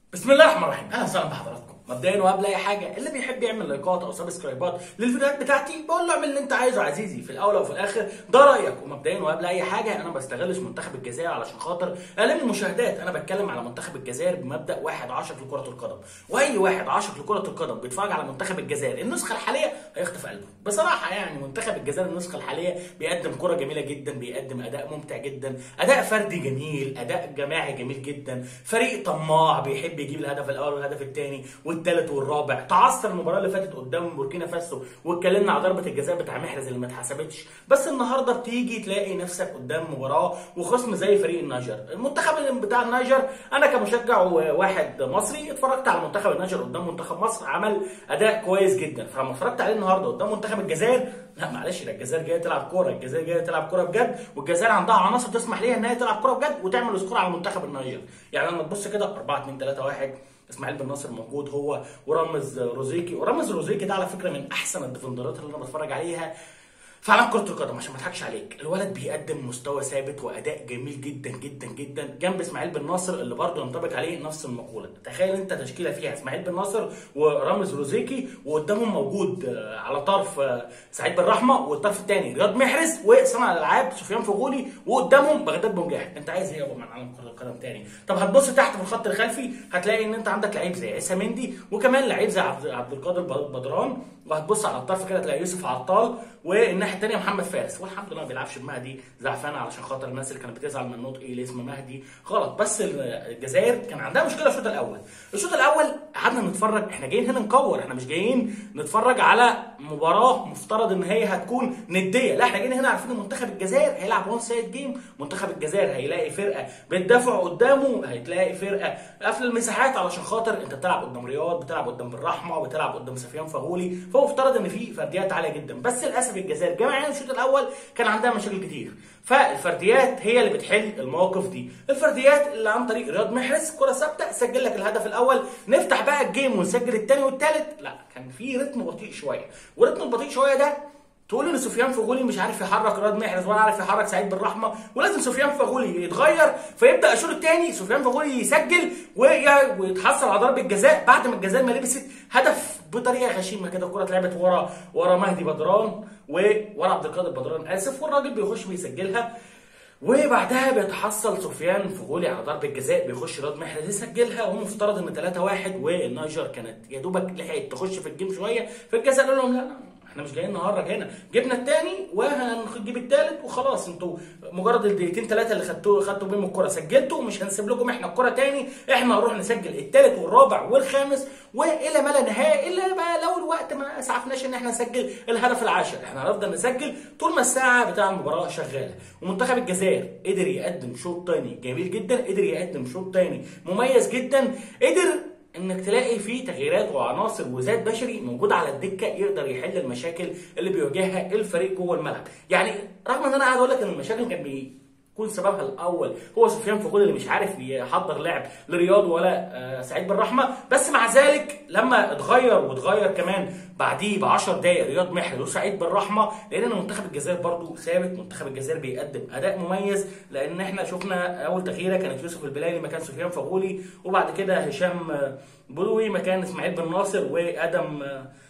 بسم الله الرحمن الرحيم اهلا وسهلا بحضراتكم مبدئيا وقبل اي حاجه اللي بيحب يعمل لايكات او سبسكرايبات للفيديوهات بتاعتي بقول له اعمل اللي انت عايزه عزيزي في الاول وفي الاخر ده رايك ومبدئيا وقبل اي حاجه انا ما بستغلش منتخب الجزائر علشان خاطر الم المشاهدات انا بتكلم على منتخب الجزائر بمبدا واحد عاشق لكره القدم واي واحد عاشق لكره القدم بيتفرج على منتخب الجزائر النسخه الحاليه هيخطف قلبه بصراحه يعني منتخب الجزائر النسخه الحاليه بيقدم كره جميله جدا بيقدم اداء ممتع جدا اداء فردي جميل اداء جماعي جميل جدا فريق طماع بيحب يجيب الهدف الاول والهدف الثاني والثالث والرابع تعثر المباراه اللي فاتت قدام بوركينا فاسو واتكلمنا على ضربه الجزاء بتاع محرز اللي ما اتحسبتش بس النهارده بتيجي تلاقي نفسك قدام مباراه وخصم زي فريق النيجر المنتخب بتاع النيجر انا كمشجع واحد مصري اتفرجت على منتخب النيجر قدام منتخب مصر عمل اداء كويس جدا فلما اتفرجت عليه النهارده قدام منتخب الجزائر لا معلش ده الجزائر جايه تلعب كوره الجزائر جايه تلعب كوره بجد والجزائر عندها عناصر تسمح ليها ان هي تلعب كوره بجد وتعمل سكور على منتخب النيجر يعني لما تبص كده 4 2 3 1 اسماعيل بن ناصر موجود هو ورامز روزيكي ورامز روزيكي ده على فكره من احسن الديفندرات اللي انا بتفرج عليها في عالم كره القدم عشان ما اضحكش عليك الولد بيقدم مستوى ثابت واداء جميل جدا جدا جدا جنب اسماعيل بن ناصر اللي برضه ينطبق عليه نفس المقوله تخيل انت تشكيله فيها اسماعيل بن ناصر ورامز روزيكي وقدامهم موجود على طرف سعيد بن رحمه والطرف الثاني رياض محرز وصانع الالعاب سفيان فغولي وقدامهم بغداد بنجاح انت عايز ايه يابا من عالم كره القدم تاني طب هتبص تحت في الخط الخلفي هتلاقي ان انت عندك لعيب زي عيسى مندي وكمان لعيب زي عبد القادر بدران وهتبص على الطرف كده تلاقي يوسف عطال والناحيه الثانيه محمد فارس والحمد لله ما بيلعبش بمهدي زعفان علشان خاطر الناس اللي كانت بتزعل من نطق ايه اسم مهدي غلط بس الجزائر كان عندها مشكله الشوط الاول الشوط الاول قعدنا نتفرج احنا جايين هنا نكور احنا مش جايين نتفرج على مباراه مفترض ان هي هتكون نديه لا احنا جايين هنا عارفين ان منتخب الجزائر هيلعب وان سايد جيم منتخب الجزائر هيلاقي فرقه بتدافع قدامه هتلاقي فرقه قافله المساحات علشان خاطر انت بتلعب قدام رياض بتلعب قدام بالرحمه بتلعب قدام سفيان فغولي فمفترض ان في فرديات عاليه جدا بس للاسف الجزائر جماعيا الشوط الاول كان عندها مشاكل كتير فالفرديات هي اللي بتحل المواقف دي الفرديات اللي عن طريق رياض محرز كره ثابته سجل لك الهدف الاول نفتح بقى الجيم ونسجل الثاني والثالث لا كان في رتم بطيء شويه ورتم البطيء شويه ده تقول ان سفيان فغولي مش عارف يحرك رياض محرز ولا عارف يحرك سعيد بن رحمه ولازم سفيان فغولي يتغير فيبدا الشوط الثاني سفيان فغولي يسجل ويتحصل على ضربه جزاء بعد ما الجزائر ما لبست هدف بطريقه غشيمه كده الكره اتلعبت ورا ورا مهدي بدران وورا عبد القادر بدران اسف والراجل بيخش بيسجلها وبعدها بيتحصل سفيان فغولي على ضربه جزاء بيخش رياض محرز يسجلها ومفترض ان 3 1 والنيجر كانت يا دوبك لحقت تخش في الجيم شويه فالجزائر قال لهم لا احنا مش جايين نهرج هنا جبنا الثاني وهنجيب الثالث وخلاص انتوا مجرد الدقيقتين ثلاثه اللي خدتوا خدتوا بيهم الكره سجلتوا مش هنسيب لكم احنا الكره تاني احنا هنروح نسجل الثالث والرابع والخامس والى ما لا نهايه الا بقى لو الوقت ما اسعفناش ان احنا نسجل الهدف العاشر احنا هنفضل نسجل طول ما الساعه بتاع المباراه شغاله ومنتخب الجزائر قدر يقدم شوط ثاني جميل جدا قدر يقدم شوط ثاني مميز جدا قدر انك تلاقي فيه تغييرات وعناصر وذات بشري موجود على الدكه يقدر يحل المشاكل اللي بيواجهها الفريق جوه الملعب يعني رغم ان انا قاعد اقول لك ان المشاكل كان بيكون سببها الاول هو سفيان فغولي اللي مش عارف يحضر لعب لرياض ولا سعيد بن رحمه بس مع ذلك لما اتغير واتغير كمان بعديه ب 10 دقائق رياض محرز وسعيد بن رحمه لان منتخب الجزائر برضو ثابت منتخب الجزائر بيقدم اداء مميز لان احنا شفنا اول تغييره كانت يوسف البلالي مكان سفيان فغولي وبعد كده هشام بلوي مكان اسماعيل بن ناصر وادم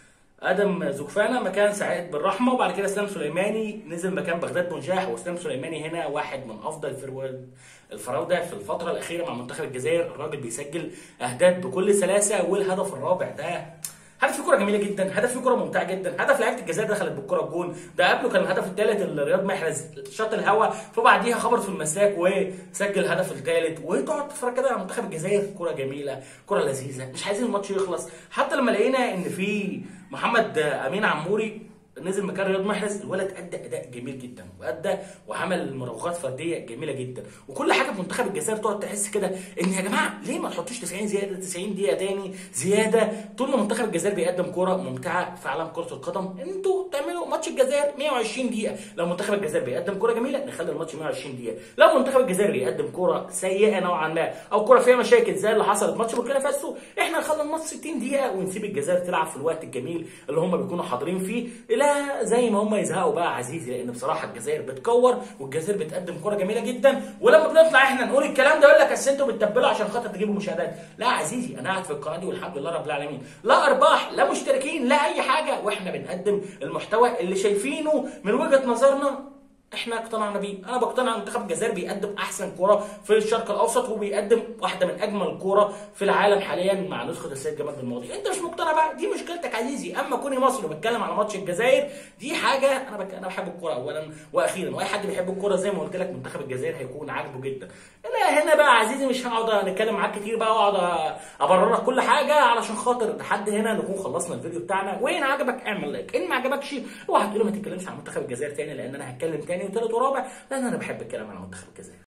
ادم زكفانه مكان سعيد بن رحمه وبعد كده اسلام سليماني نزل مكان بغداد بنجاح واسلام سليماني هنا واحد من افضل الفراوده في الفتره الاخيره مع منتخب الجزائر الراجل بيسجل اهداف بكل سلاسه والهدف الرابع ده هدف فيه كوره جميله جدا هدف فيه كوره ممتعه جدا هدف لعيبه الجزائر دخلت بالكوره الجون ده قبله كان الهدف الثالث اللي رياض محرز شاط الهوا فبعديها خبط في المساك وسجل الهدف الثالث وتقعد تتفرج كده على منتخب الجزائر كوره جميله كوره لذيذه مش عايزين الماتش يخلص حتى لما لقينا ان في محمد امين عموري نزل مكان رياض محرز الولد ادى اداء جميل جدا وادى وعمل مراوغات فرديه جميله جدا وكل حاجه في منتخب الجزائر تقعد تحس كده ان يا جماعه ليه ما تحطوش 90 زياده 90 دقيقه تاني زياده طول ما منتخب الجزائر بيقدم كوره ممتعه في عالم كره القدم انتوا تعملوا ماتش الجزائر 120 دقيقه لو منتخب الجزائر بيقدم كوره جميله نخلي الماتش 120 دقيقه لو منتخب الجزائر بيقدم كوره سيئه نوعا ما او كوره فيها مشاكل زي اللي حصلت ماتش بوركينا فاسو احنا نخلي الماتش 60 دقيقه ونسيب الجزائر تلعب في الوقت الجميل اللي هم بيكونوا حاضرين فيه لا زي ما هم يزهقوا بقى عزيزي لان بصراحه الجزائر بتكور والجزائر بتقدم كوره جميله جدا ولما بنطلع احنا نقول الكلام ده يقول لك اصل انتوا بتتبلوا عشان خاطر تجيبوا مشاهدات لا عزيزي انا قاعد في القناه دي والحمد لله رب العالمين لا ارباح لا مشتركين لا اي حاجه واحنا بنقدم المحتوى اللي شايفينه من وجهه نظرنا احنا اقتنعنا بيه انا بقتنع ان منتخب الجزائر بيقدم احسن كوره في الشرق الاوسط وبيقدم واحده من اجمل الكوره في العالم حاليا مع نسخه السيد جمال الماضي انت مش مقتنع بقى دي مشكلتك عزيزي اما كوني مصري وبتكلم على ماتش الجزائر دي حاجه انا بك... انا بحب الكوره اولا واخيرا واي حد بيحب الكوره زي ما قلت لك منتخب الجزائر هيكون عاجبه جدا لا هنا بقى عزيزي مش هقعد نتكلم معاك كتير بقى واقعد ابرر لك كل حاجه علشان خاطر لحد هنا نكون خلصنا الفيديو بتاعنا وان عجبك اعمل لايك ان ما عجبكش اوعى تقول ما تتكلمش عن منتخب الجزائر تاني لان انا هتكلم تاني وتالت ورابع لان انا بحب الكلام عن منتخب الجزائر